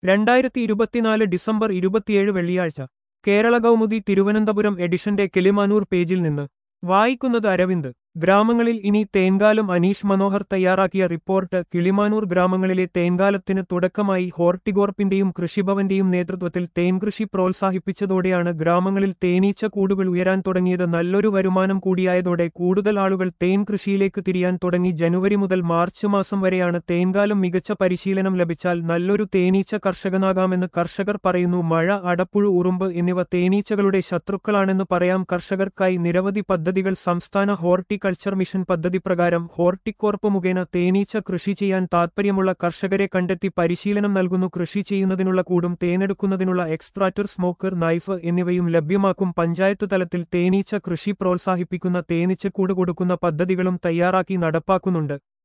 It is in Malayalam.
രണ്ടായിരത്തി ഇരുപത്തിനാല് ഡിസംബർ ഇരുപത്തിയേഴ് വെള്ളിയാഴ്ച കേരള കൗമുദി തിരുവനന്തപുരം എഡിഷന്റെ കിളിമാനൂർ പേജിൽ നിന്ന് വായിക്കുന്നത് അരവിന്ദ് ഗ്രാമങ്ങളിൽ ഇനി തേൻകാലം അനീഷ് മനോഹർ തയ്യാറാക്കിയ റിപ്പോർട്ട് കിളിമാനൂർ ഗ്രാമങ്ങളിലെ തേൻകാലത്തിന് തുടക്കമായി ഹോർട്ടിഗോർപ്പിന്റെയും കൃഷിഭവന്റെയും നേതൃത്വത്തിൽ തേൻകൃഷി പ്രോത്സാഹിപ്പിച്ചതോടെയാണ് ഗ്രാമങ്ങളിൽ തേനീച്ച കൂടുകൾ ഉയരാൻ തുടങ്ങിയത് നല്ലൊരു വരുമാനം കൂടിയായതോടെ കൂടുതൽ ആളുകൾ തേൻ കൃഷിയിലേക്ക് തിരിയാൻ തുടങ്ങി ജനുവരി മുതൽ മാർച്ച് മാസം വരെയാണ് തേൻകാലം മികച്ച പരിശീലനം ലഭിച്ചാൽ നല്ലൊരു തേനീച്ച കർഷകനാകാമെന്ന് കർഷകർ പറയുന്നു മഴ അടപ്പുഴു ഉറുമ്പ് എന്നിവ തേനീച്ചകളുടെ ശത്രുക്കളാണെന്ന് പറയാം കർഷകർക്കായി നിരവധി പദ്ധതികൾ സംസ്ഥാന ഹോർട്ടിക്കൾച്ചർ മിഷൻ പദ്ധതി പ്രകാരം ഹോർട്ടിക്കോർപ്പ് മുഖേന തേനീച്ച കൃഷി ചെയ്യാൻ താൽപ്പര്യമുള്ള കർഷകരെ കണ്ടെത്തി പരിശീലനം നൽകുന്നു കൃഷി ചെയ്യുന്നതിനുള്ള കൂടും തേനെടുക്കുന്നതിനുള്ള എക്സ്ട്രാക്ടർ സ്മോക്കർ നൈഫ് എന്നിവയും ലഭ്യമാക്കും പഞ്ചായത്ത് തലത്തിൽ തേനീച്ച കൃഷി പ്രോത്സാഹിപ്പിക്കുന്ന തേനീച്ചക്കൂട് കൊടുക്കുന്ന പദ്ധതികളും തയ്യാറാക്കി നടപ്പാക്കുന്നുണ്ട്